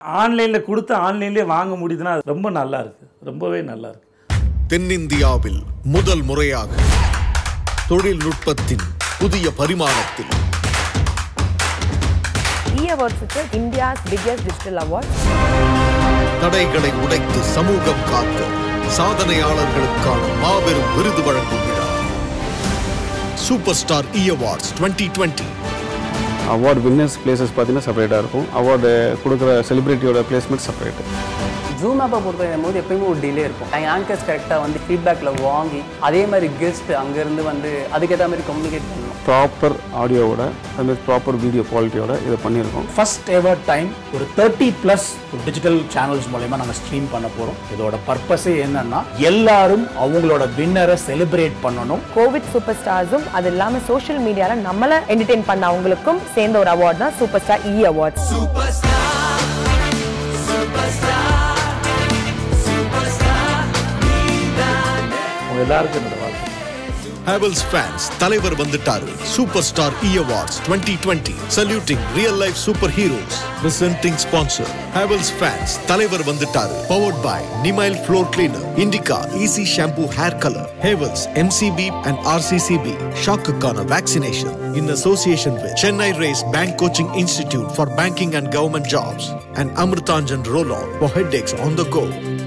ஆன்லைனில் கொடுத்து ஆன்லைன்லேயே வாங்க முடியுதுன்னா அது ரொம்ப நல்லா இருக்கு ரொம்பவே நல்லா இருக்கு தென்னிந்தியாவில் முதல் முறையாக தொழில்நுட்பத்தின் புதிய பரிமாணத்தில் E Awards is India's biggest digital award. தடைகளை உடைத்து சமூகம் காத்த சாதனையாளர்களுக்கான மாபெரும் விருது வழங்கும் விழா super star E awards twenty twenty award winners places பார்த்தீங்கன்னா செப்பரேட்டாக இருக்கும் அவார்டு கொடுக்குற செலிபிரிட்டியோட பிளேஸ்மெண்ட் செப்பரேட்டு ஜூம் ஆப்பை பொறுத்த போது எப்பயுமே ஒரு டிலே இருக்கும் ஆங்கர்ஸ் கரெக்டாக வந்து ஃபீட்பேக்கில் வாங்கி அதே மாதிரி கெஸ்ட் அங்கேருந்து வந்து அதுக்கேற்ற மாதிரி கம்யூனிகேட் பண்ணணும் ப்ராப்பர் ஆடியோவோட அதுமாதிரி ப்ராப்பர் வீடியோ குவாலிட்டியோட இதை பண்ணியிருக்கோம் ஃபர்ஸ்ட் எவர் டைம் ஒரு தேர்ட்டி ப்ளஸ் டிஜிட்டல் சேனல்ஸ் மூலயமா நாங்கள் ஸ்ட்ரீம் பண்ண போகிறோம் இதோட பர்பஸே என்னன்னா எல்லாரும் அவங்களோட வின்னரை செலிப்ரேட் பண்ணணும் கோவிட் சூப்பர் ஸ்டார்ஸும் அது இல்லாமல் சோஷியல் மீடியாவில் நம்மளை என்டர்டெயின் பண்ண அவங்களுக்கும் சேர்ந்த ஒரு அவார்ட் தான் சூப்பர் ஸ்டார் இ அவார்ட்ஸ் உங்க எல்லாருக்கும் என்னோட வாழ்க்கை ஹேவல்ஸ் ஃபேன்ஸ் தலைவர் வந்துட்டாரு super star E awards twenty twenty saluting real life super heroes presenting sponsor Havells fans தலைவர் வந்துட்டாரு powered by Nimyle floor cleaner Indica easy shampoo hair colour Havells MCB and RCCB ஷாக்குக்கான vaccination in association with Chennai race bank coaching institute for banking and government jobs and Amrutanjan roll on for head on the go